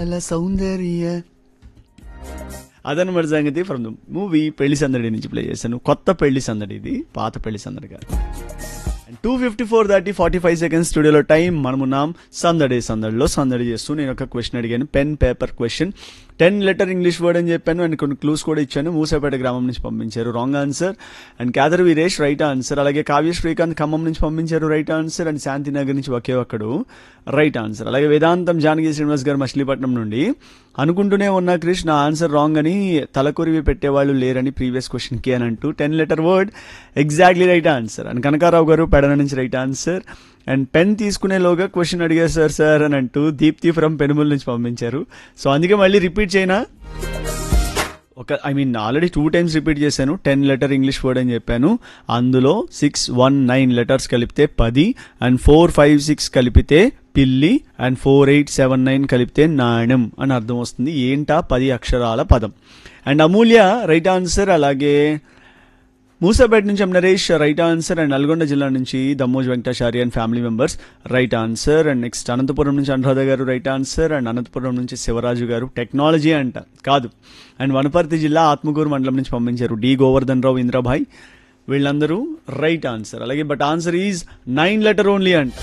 అలా సౌందర్య అదనమాట సంగతి ఫ్రమ్ ద మూవీ పెళ్లి సందడి నుంచి ప్లే చేశాను కొత్త పెళ్లి సందడి ఇది పాత పెళ్లి సందడి కాదు టూ ఫిఫ్టీ ఫోర్ దాటి ఫార్టీ ఫైవ్ సెకండ్స్ స్టూడియోలో టైం మనమున్నాం సందడి సందడిలో సందడి చేస్తూ నేను ఒక క్వశ్చన్ అడిగాను pen paper question ten letter English word అని చెప్పాను అండ్ కొన్ని క్లూస్ కూడా ఇచ్చాను మూసాపేట గ్రామం నుంచి పంపించారు wrong answer and Kedar Veeresh right answer అలాగే కావ్య శ్రీకాంత్ ఖమ్మం నుంచి పంపించారు రైట్ ఆన్సర్ అండ్ శాంతినగర్ నుంచి ఒకే ఒక్కడు రైట్ ఆన్సర్ అలాగే వేదాంతం జానకి శ్రీనివాస్ గారు మచిలీపట్నం నుండి అనుకుంటూనే ఉన్న క్రిష్ నా ఆన్సర్ రాంగ్ అని తలకొరివి పెట్టేవాళ్ళు లేరని ప్రీవియస్ క్వశ్చన్కి అని అంటూ ten letter word exactly right answer and Kanakarao garu Pedana నుంచి రైట్ ఆన్సర్ అండ్ పెన్ తీసుకునేలోగా క్వశ్చన్ అడిగారు సార్ సార్ అని అంటూ దీప్తి ఫ్రమ్ పెనుమల్ నుంచి పంపించారు సో అందుకే మళ్ళీ రిపీట్ చేయనా ఒక I mean already two times repeat చేశాను టెన్ లెటర్ ఇంగ్లీష్ వర్డ్ అని చెప్పాను అందులో సిక్స్ వన్ నైన్ లెటర్స్ కలిపితే పది అండ్ ఫోర్ ఫైవ్ సిక్స్ కలిపితే పిల్లి and four eight seven nine కలిపితే నాణ్యం అని అర్థం వస్తుంది ఏంటా పది అక్షరాల పదం అండ్ అమూల్య రైట్ ఆన్సర్ అలాగే మూసాపేట నుంచి M Naresh right answer and Nalgonda జిల్లా నుంచి Dammoj Venkatachari and family members right answer and next Anantapuram నుంచి అనురాధ గారు రైట్ ఆన్సర్ అండ్ అనంతపురం నుంచి శివరాజు గారు టెక్నాలజీ అంట కాదు అండ్ వనపర్తి జిల్లా ఆత్మకూరు మండలం నుంచి పంపించారు డి గోవర్ధన్ రావు ఇంద్రభాయ్ వీళ్ళందరూ రైట్ ఆన్సర్ అలాగే but answer is nine letter only అంట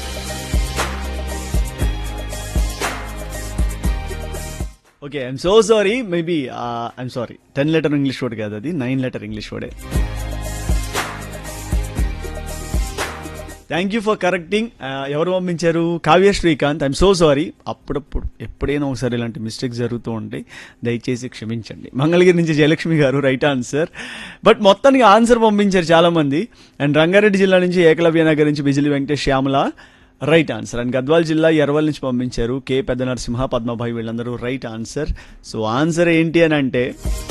okay I'm so sorry maybe I'm sorry ten letter English word కాదు అది నైన్ లెటర్ ఇంగ్లీష్ వర్డే థ్యాంక్ యూ ఫర్ కరెక్టింగ్ ఎవరు పంపించారు Kavya Srikanth I'm so sorry అప్పుడప్పుడు ఎప్పుడైనా ఒకసారి ఇలాంటి మిస్టేక్స్ జరుగుతూ ఉంటాయి దయచేసి క్షమించండి మంగళగిరి నుంచి Jayalakshmi garu right answer but మొత్తానికి ఆన్సర్ పంపించారు చాలా మంది అండ్ రంగారెడ్డి జిల్లా నుంచి ఏకలవ్య నగర్ నుంచి Bijili Venkatesh Shyamala right answer and Gadwal జిల్లా ఎర్వల్ నుంచి పంపించారు కే పెద్ద నరసింహ పద్మభాయ్ వీళ్ళందరూ రైట్ ఆన్సర్ సో ఆన్సర్ ఏంటి అని అంటే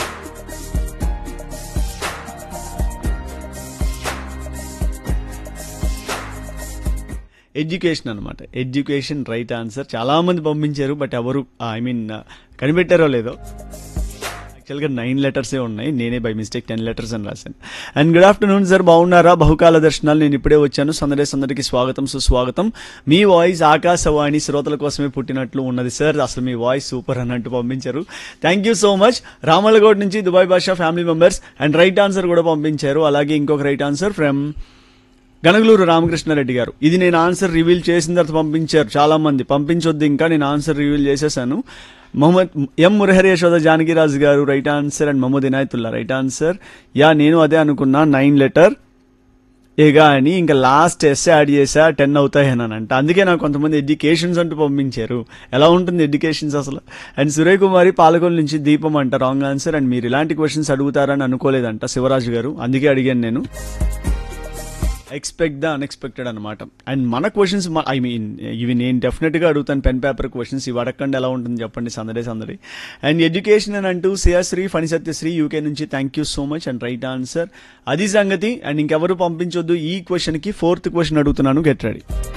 ఎడ్యుకేషన్ అనమాట ఎడ్యుకేషన్ రైట్ ఆన్సర్ చాలా మంది పంపించారు బట్ ఎవరు ఐ మీన్ కనిపెట్టారో లేదో యాక్చువల్గా నైన్ లెటర్సే ఉన్నాయి నేనే బై మిస్టేక్ టెన్ లెటర్స్ అని రాశాను అండ్ గుడ్ ఆఫ్టర్నూన్ సార్ బాగున్నారా బహుకాల దర్శనాలు నేను ఇప్పుడే వచ్చాను సందడే సందడికి స్వాగతం సుస్వాగతం మీ వాయిస్ ఆకాశవాణి శ్రోతల కోసమే పుట్టినట్లు ఉన్నది సార్ అసలు మీ వాయిస్ సూపర్ అన్నట్టు పంపించారు thank you so much Ramalagoud నుంచి Dubai Basha family members and right answer కూడా పంపించారు అలాగే ఇంకొక right answer from Ganagaluru Ramakrishnareddy garu ఇది నేను ఆన్సర్ రివీల్ చేసిన తర్వాత పంపించారు చాలా మంది పంపించొద్దు ఇంకా నేను ఆన్సర్ రివీల్ చేసేసాను మొహమ్మద్ ఎం Murahari Yashoda Janakiraju garu right answer and Mohammad Inayatullah right answer yeah నేను అదే అనుకున్నా నైన్ లెటర్ ఏగా అని ఇంకా లాస్ట్ ఎస్ యాడ్ చేసా టెన్ అవుతాయి అని అంట అందుకే నాకు కొంతమంది ఎడ్యుకేషన్స్ అంటూ పంపించారు ఎలా ఉంటుంది ఎడ్యుకేషన్స్ అసలు అండ్ సురేష్ కుమారి పాలకొల్ నుంచి దీపం అంట రాంగ్ ఆన్సర్ అండ్ మీరు ఇలాంటి క్వశ్చన్స్ అడుగుతారని అనుకోలేదంట శివరాజు గారు అందుకే అడిగాను నేను ఎక్స్పెక్ట్ ద అన్ఎక్స్పెక్టెడ్ అనమాట అండ్ మన క్వశ్చన్స్ ఐ మీన్ ఇవి నేను డెఫినెట్గా అడుగుతాను పెన్ పేపర్ క్వశ్చన్స్ ఇవి అడగండి ఎలా ఉంటుంది చెప్పండి సందడే సందడి అండ్ ఎడ్యుకేషన్ అని అంటూ సియాశ్రీ ఫణి సత్యశ్రీ యూకే నుంచి thank you so much and right answer అది సంగతి అండ్ ఇంకెవరు పంపించొద్దు ఈ క్వశ్చన్కి ఫోర్త్ క్వశ్చన్ అడుగుతున్నాను గెట్ రెడీ